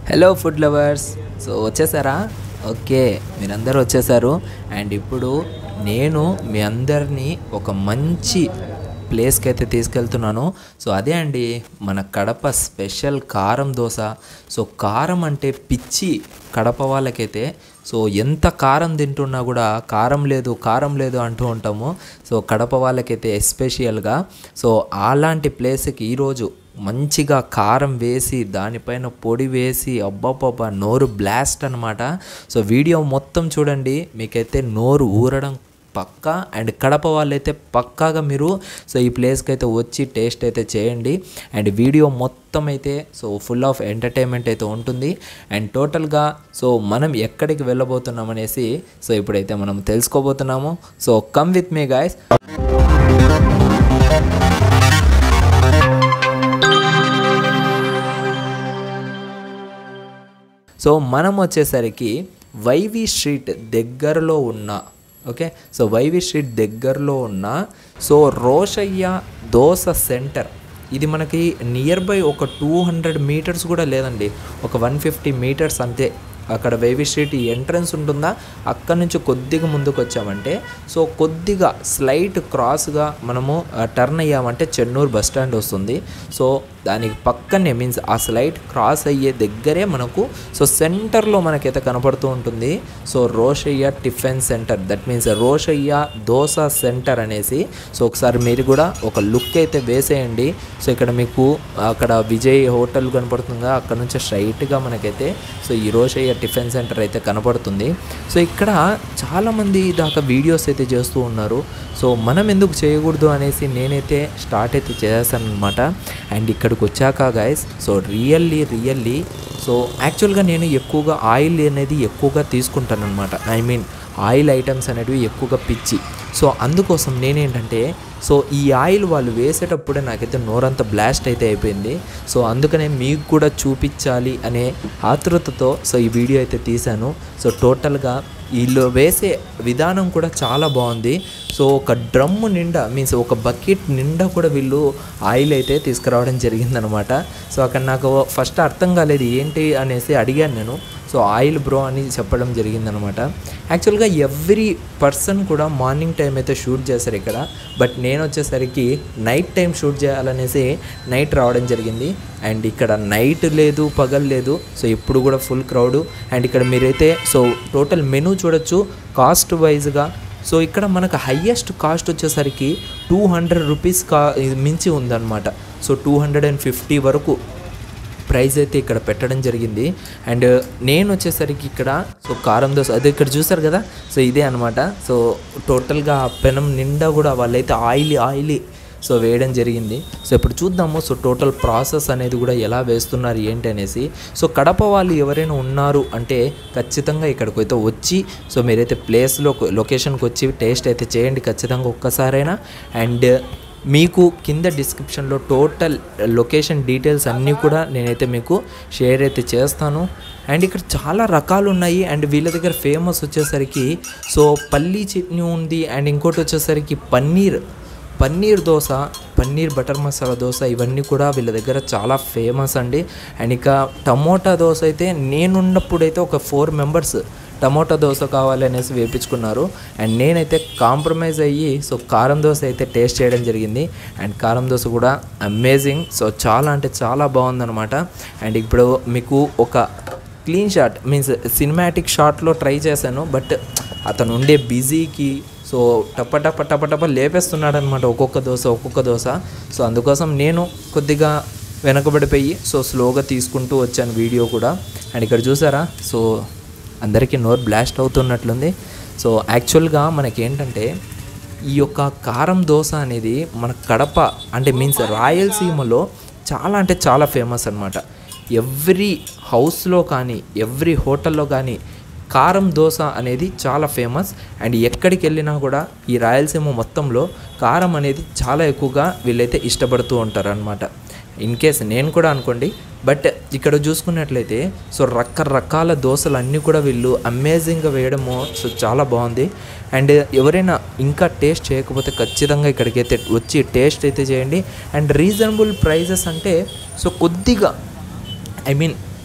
hello food lovers so వచ్చేసారా okay మీరందరూ వచ్చేసారు అండ్ ఇప్పుడు నేను మీ అందరినీ ఒక మంచి ప్లేస్కి అయితే తీసుకెళ్తున్నాను సో అదే అండి మన కడప స్పెషల్ కారం దోశ సో కారం అంటే పిచ్చి కడప వాళ్ళకైతే సో ఎంత కారం తింటున్నా కూడా కారం లేదు కారం లేదు అంటూ ఉంటాము సో కడప వాళ్ళకైతే ఎస్పెషియల్గా సో అలాంటి ప్లేస్కి ఈరోజు మంచిగా కారం వేసి దానిపైన పొడి వేసి అబ్బబ్బబ్బా నోరు బ్లాస్ట్ అనమాట సో వీడియో మొత్తం చూడండి మీకైతే నోరు ఊరడం పక్కా అండ్ కడప వాళ్ళైతే పక్కాగా మీరు సో ఈ ప్లేస్కి అయితే వచ్చి టేస్ట్ అయితే చేయండి అండ్ వీడియో మొత్తం అయితే సో ఫుల్ ఆఫ్ ఎంటర్టైన్మెంట్ అయితే ఉంటుంది అండ్ టోటల్గా సో మనం ఎక్కడికి వెళ్ళబోతున్నాం అనేసి సో ఇప్పుడైతే మనం తెలుసుకోబోతున్నాము so come with me guys so మనం వచ్చేసరికి వైవి స్ట్రీట్ దగ్గరలో ఉన్న ఓకే సో వైవి స్ట్రీట్ దగ్గరలో ఉన్న సో రోషయ్య దోస సెంటర్ ఇది మనకి నియర్ బై ఒక టూ హండ్రెడ్ మీటర్స్ కూడా లేదండి ఒక వన్ ఫిఫ్టీ మీటర్స్ అంతే అక్కడ వైవి స్ట్రీట్ ఎంట్రన్స్ ఉంటుందా అక్కడ నుంచి కొద్దిగా ముందుకు వచ్చామంటే సో కొద్దిగా స్లైట్ క్రాస్గా మనము టర్న్ అయ్యామంటే చెన్నూరు బస్ స్టాండ్ వస్తుంది సో దానికి పక్కనే మీన్స్ ఆ స్లైట్ క్రాస్ అయ్యే దగ్గరే మనకు సో సెంటర్లో మనకైతే కనపడుతూ ఉంటుంది so Roshaiah tiffin centre that means Roshaiah dosa centre అనేసి సో ఒకసారి మీరు కూడా ఒక లుక్ అయితే వేసేయండి సో ఇక్కడ మీకు అక్కడ విజయ్ హోటల్ కనపడుతుందా అక్కడ నుంచి స్ట్రైట్గా మనకైతే సో ఈ రోషయ్య టిఫిన్ సెంటర్ అయితే కనపడుతుంది సో ఇక్కడ చాలామంది దాకా వీడియోస్ అయితే చేస్తూ ఉన్నారు సో మనం ఎందుకు చేయకూడదు అనేసి నేనైతే స్టార్ట్ అయితే చేశాను అనమాట అండ్ ఇక్కడికి వచ్చాక guys so really really so యాక్చువల్గా నేను ఎక్కువగా ఆయిల్ అనేది ఎక్కువగా తీసుకుంటాను అనమాట ఐ మీన్ ఆయిల్ ఐటమ్స్ అనేటివి ఎక్కువగా పిచ్చి సో అందుకోసం నేనేంటంటే సో ఈ ఆయిల్ వాళ్ళు వేసేటప్పుడే నాకైతే నోరంతా బ్లాస్ట్ అయితే అయిపోయింది సో అందుకనే మీకు కూడా చూపించాలి అనే ఆతృతతో సో ఈ వీడియో అయితే తీశాను సో టోటల్గా వీళ్ళు వేసే విధానం కూడా చాలా బాగుంది సో ఒక డ్రమ్ నిండా మీన్స్ ఒక బకెట్ నిండా కూడా వీళ్ళు ఆయిల్ అయితే తీసుకురావడం జరిగిందనమాట సో అక్కడ నాకు ఫస్ట్ అర్థం కాలేదు ఏంటి అనేసి అడిగాను నేను సో ఆయిల్ బ్రో అని చెప్పడం జరిగిందనమాట యాక్చువల్గా ఎవ్రీ పర్సన్ కూడా మార్నింగ్ టైం అయితే షూట్ చేశారు ఇక్కడ బట్ నేను వచ్చేసరికి నైట్ టైం షూట్ చేయాలనేసి నైట్ రావడం జరిగింది అండ్ ఇక్కడ నైట్ లేదు పగల్ లేదు సో ఇప్పుడు కూడా ఫుల్ క్రౌడ్ అండ్ ఇక్కడ మీరైతే సో టోటల్ మెనూ చూడొచ్చు కాస్ట్ వైజ్గా సో ఇక్కడ మనకు హయ్యెస్ట్ కాస్ట్ వచ్చేసరికి టూ హండ్రెడ్ రూపీస్ కా మించి ఉందన్నమాట so two hundred and fifty వరకు ప్రైస్ అయితే ఇక్కడ పెట్టడం జరిగింది అండ్ నేను వచ్చేసరికి ఇక్కడ సో కారం దోశ అదే ఇక్కడ చూసారు కదా సో ఇదే అనమాట సో టోటల్గా ఆ పెనం నిండా కూడా వాళ్ళైతే ఆయిలీ ఆయిలీ సో వేయడం జరిగింది సో ఇప్పుడు చూద్దాము సో టోటల్ ప్రాసెస్ అనేది కూడా ఎలా వేస్తున్నారు ఏంటి అనేసి సో కడప వాళ్ళు ఎవరైనా ఉన్నారు అంటే ఖచ్చితంగా ఇక్కడికి అయితే వచ్చి సో మీరైతే ప్లేస్లో లొకేషన్కి వచ్చి టేస్ట్ అయితే చేయండి ఖచ్చితంగా ఒక్కసారైనా అండ్ మీకు కింద డిస్క్రిప్షన్లో టోటల్ లొకేషన్ డీటెయిల్స్ అన్నీ కూడా నేనైతే మీకు షేర్ అయితే చేస్తాను అండ్ ఇక్కడ చాలా రకాలు ఉన్నాయి అండ్ వీళ్ళ దగ్గర ఫేమస్ వచ్చేసరికి సో పల్లీ చట్నీ ఉంది అండ్ ఇంకోటి వచ్చేసరికి పన్నీర్ పన్నీర్ దోశ పన్నీర్ బటర్ మసాలా దోశ ఇవన్నీ కూడా వీళ్ళ దగ్గర చాలా ఫేమస్ అండి అండ్ ఇక టమోటా దోశ అయితే నేనున్నప్పుడైతే ఒక ఫోర్ మెంబర్స్ టమోటా దోశ కావాలి అనేసి వేపించుకున్నారు అండ్ నేనైతే కాంప్రమైజ్ అయ్యి సో కారం దోశ అయితే టేస్ట్ చేయడం జరిగింది అండ్ కారం దోశ కూడా అమేజింగ్ సో చాలా అంటే చాలా బాగుందన్నమాట అండ్ ఇప్పుడు మీకు ఒక క్లీన్ షాట్ మీన్స్ సినిమాటిక్ షాట్లో ట్రై చేశాను బట్ అతను ఉండే బిజీకి సో టప్ప టప్ప టప్ప టప్ప లేపేస్తున్నాడు అనమాట ఒక్కొక్క దోశ ఒక్కొక్క దోశ సో అందుకోసం నేను కొద్దిగా వెనకబడిపోయి సో స్లోగా తీసుకుంటూ వచ్చాను వీడియో కూడా అండ్ ఇక్కడ చూసారా సో అందరికీ నోరు బ్లాస్ట్ అవుతున్నట్లుంది సో యాక్చువల్గా మనకేంటంటే ఈ యొక్క కారం దోశ అనేది మన కడప అంటే మీన్స్ రాయలసీమలో చాలా అంటే చాలా ఫేమస్ అనమాట ఎవ్రీ హౌస్లో కానీ ఎవ్రీ హోటల్లో కానీ కారం దోశ అనేది చాలా ఫేమస్ అండ్ ఎక్కడికి వెళ్ళినా కూడా ఈ రాయలసీమ మొత్తంలో కారం అనేది చాలా ఎక్కువగా వీళ్ళైతే ఇష్టపడుతూ ఉంటారు అనమాట ఇన్ కేస్ నేను కూడా అనుకోండి బట్ ఇక్కడ చూసుకున్నట్లయితే సో రకరకాల దోశలు అన్నీ కూడా వీళ్ళు అమేజింగ్గా వేయడము సో చాలా బాగుంది అండ్ ఎవరైనా ఇంకా టేస్ట్ చేయకపోతే ఖచ్చితంగా ఇక్కడికైతే వచ్చి టేస్ట్ అయితే చేయండి అండ్ రీజనబుల్ ప్రైజెస్ అంటే సో కొద్దిగా ఐ మీన్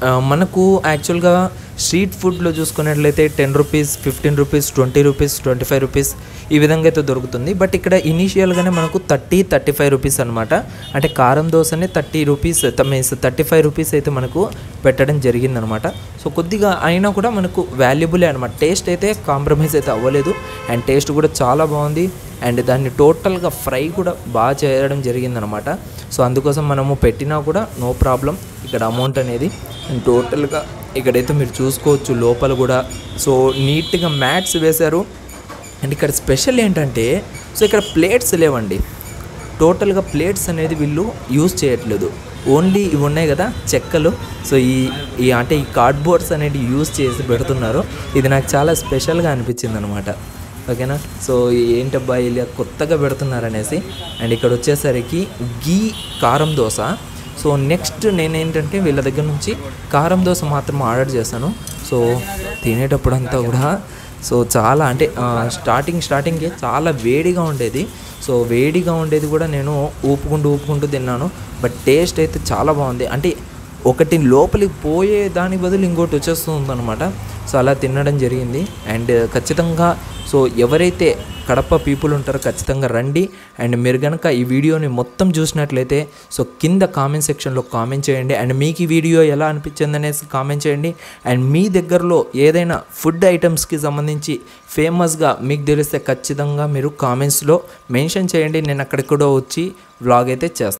ఆ, మనకు యాక్చువల్గా స్ట్రీట్ ఫుడ్లో చూసుకున్నట్లయితే ten rupees fifteen rupees twenty rupees twenty five rupees ఈ విధంగా అయితే దొరుకుతుంది బట్ ఇక్కడ ఇనీషియల్గానే మనకు థర్టీ థర్టీ ఫైవ్ రూపీస్ అనమాట అంటే కారం దోశనే thirty rupees means thirty five rupees అయితే మనకు పెట్టడం జరిగిందనమాట సో కొద్దిగా అయినా కూడా మనకు వాల్యుబులే అనమాట టేస్ట్ అయితే కాంప్రమైజ్ అయితే అవ్వలేదు అండ్ టేస్ట్ కూడా చాలా బాగుంది అండ్ దాన్ని టోటల్గా ఫ్రై కూడా బాగా చేయడం జరిగిందనమాట సో అందుకోసం మనము పెట్టినా కూడా నో ప్రాబ్లం ఇక్కడ అమౌంట్ అనేది అండ్ టోటల్గా ఇక్కడైతే మీరు చూసుకోవచ్చు లోపల కూడా సో నీట్గా మ్యాట్స్ వేశారు అండ్ ఇక్కడ స్పెషల్ ఏంటంటే సో ఇక్కడ ప్లేట్స్ లేవండి టోటల్గా ప్లేట్స్ అనేది వీళ్ళు యూజ్ చేయట్లేదు ఓన్లీ ఇవి ఉన్నాయి కదా చెక్కలు సో ఈ ఈ అంటే ఈ కార్డ్బోర్డ్స్ అనేవి యూజ్ చేసి పెడుతున్నారు ఇది నాకు చాలా స్పెషల్గా అనిపించింది అనమాట ఓకేనా సో ఏంటబ్బా ఇలా కొత్తగా పెడుతున్నారనేసి అండ్ ఇక్కడ వచ్చేసరికి గీ కారం దోశ సో నెక్స్ట్ నేనేంటంటే వీళ్ళ దగ్గర నుంచి కారం దోశ మాత్రం ఆర్డర్ చేశాను సో తినేటప్పుడంతా కూడా సో చాలా అంటే ఆ, స్టార్టింగ్ స్టార్టింగే చాలా వేడిగా ఉండేది సో వేడిగా ఉండేది కూడా నేను ఊపుకుంటూ ఊపుకుంటూ తిన్నాను బట్ టేస్ట్ అయితే చాలా బాగుంది అంటే ఒకటి లోపలికి పోయే దాని బదులు ఇంకోటి వచ్చేస్తుంది అనమాట సో అలా తినడం జరిగింది అండ్ ఖచ్చితంగా సో ఎవరైతే కడప పీపుల్ ఉంటారో ఖచ్చితంగా రండి అండ్ మీరు కనుక ఈ వీడియోని మొత్తం చూసినట్లయితే సో కింద కామెంట్ సెక్షన్లో కామెంట్ చేయండి అండ్ మీకు ఈ వీడియో ఎలా అనిపించింది అనేసి కామెంట్ చేయండి అండ్ మీ దగ్గరలో ఏదైనా ఫుడ్ ఐటమ్స్కి సంబంధించి ఫేమస్గా మీకు తెలిస్తే ఖచ్చితంగా మీరు కామెంట్స్లో మెన్షన్ చేయండి నేను అక్కడికి కూడా వచ్చి వ్లాగ్ అయితే చేస్తాను